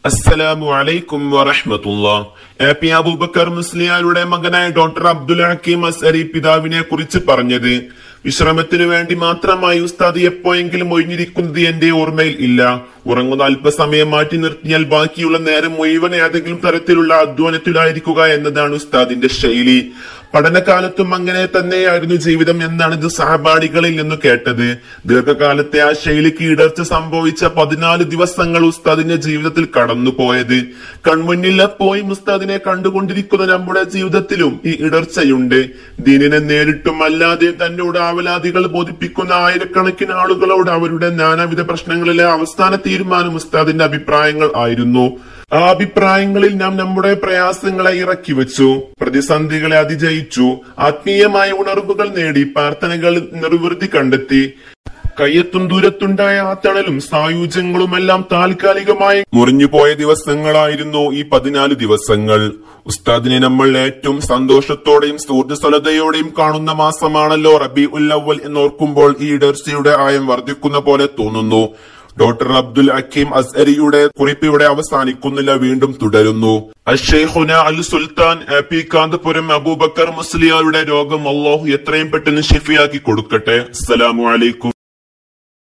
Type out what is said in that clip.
അസ്സലാമു അലൈക്കും വറഹ്മത്തുള്ള A P Abubakar മുസ്ലിയാരുടെ മകനായ ഡോക്ടർ അബ്ദുൽ ഹക്കീം അസ്അരി പിതാവിനെ കുറിച്ച് പറഞ്ഞത് വിശ്രമത്തിനു വേണ്ടി മാത്രമായി ഉസ്താദ് എപ്പോഴെങ്കിലും ഒഴിഞ്ഞിരിക്കുന്നത് എന്റെ ഓർമ്മയിൽ ഇല്ല ഉറങ്ങുന്ന അല്പസമയം മാറ്റി നിർത്തിയാൽ ബാക്കിയുള്ള നേരം മുഴുവൻ ഏതെങ്കിലും തരത്തിലുള്ള അധ്വാനത്തിലായിരിക്കുക എന്നതാണ് ഉസ്താദിന്റെ ശൈലി പഠനകാലത്തും അങ്ങനെ തന്നെയായിരുന്നു ജീവിതം എന്നാണ് ഇത് സഹപാഠികളിൽ നിന്ന് കേട്ടത് ദീർഘകാലത്തെ ആ ശൈലിക്ക് ഇടർച്ച സംഭവിച്ച പതിനാല് ദിവസങ്ങൾ ഉസ്താദിന്റെ ജീവിതത്തിൽ കടന്നുപോയത് കൺമുന്നിൽ എപ്പോഴും ഉസ്താദിനെ കണ്ടുകൊണ്ടിരിക്കുന്ന നമ്മുടെ ജീവിതത്തിലും ഈ ഇടർച്ചയുണ്ട് ദീനിനെ നേരിട്ടും അല്ലാതെ തന്നോട് ആവലാദികൾ ബോധിപ്പിക്കുന്ന ആയിരക്കണക്കിന് ആളുകളോട് അവരുടെ നാനാവിധ പ്രശ്നങ്ങളിലെ അവസാന തീരുമാനം ഉസ്താദിന്റെ അഭിപ്രായങ്ങൾ ആയിരുന്നു ആ അഭിപ്രായങ്ങളിൽ നാം നമ്മുടെ പ്രയാസങ്ങളെ ഇറക്കി വെച്ചു പ്രതിസന്ധികളെ അതിജയിച്ചു ആത്മീയമായ ഉണർവുകൾ നേടി പ്രാർത്ഥനകൾ നിർവൃത്തി കണ്ടെത്തി കയ്യെത്തും ദൂരത്തുണ്ടായ ആ തണലും സായുജ്യങ്ങളുമെല്ലാം താൽക്കാലികമായി മുറിഞ്ഞുപോയ ദിവസങ്ങളായിരുന്നു ഈ പതിനാല് ദിവസങ്ങൾ ഉസ്താദിനെ നമ്മൾ ഏറ്റവും സന്തോഷത്തോടെയും ഊർജ്ജസ്വലതയോടെയും കാണുന്ന മാസമാണല്ലോ റബി ഉല്ലവൽ എന്നോർക്കുമ്പോൾ ഈ ഇടർച്ചയുടെ ആയം വർദ്ധിക്കുന്ന പോലെ തോന്നുന്നു ഡോക്ടർ അബ്ദുൽ ഹക്കീം അസ്അരിയുടെ കുറിപ്പ് ഇവിടെ അവസാനിക്കുന്നില്ല വീണ്ടും തുടരുന്നു അഷേഖുന അൽ സുൽത്താൻ എ പി കാന്തപുരം അബൂബക്കർ മുസ്ലിയാരുടെ രോഗം അള്ളാഹു എത്രയും പെട്ടെന്ന് ഷിഫിയാക്കി കൊടുക്കട്ടെ അസ്സലാമു അലൈക്കും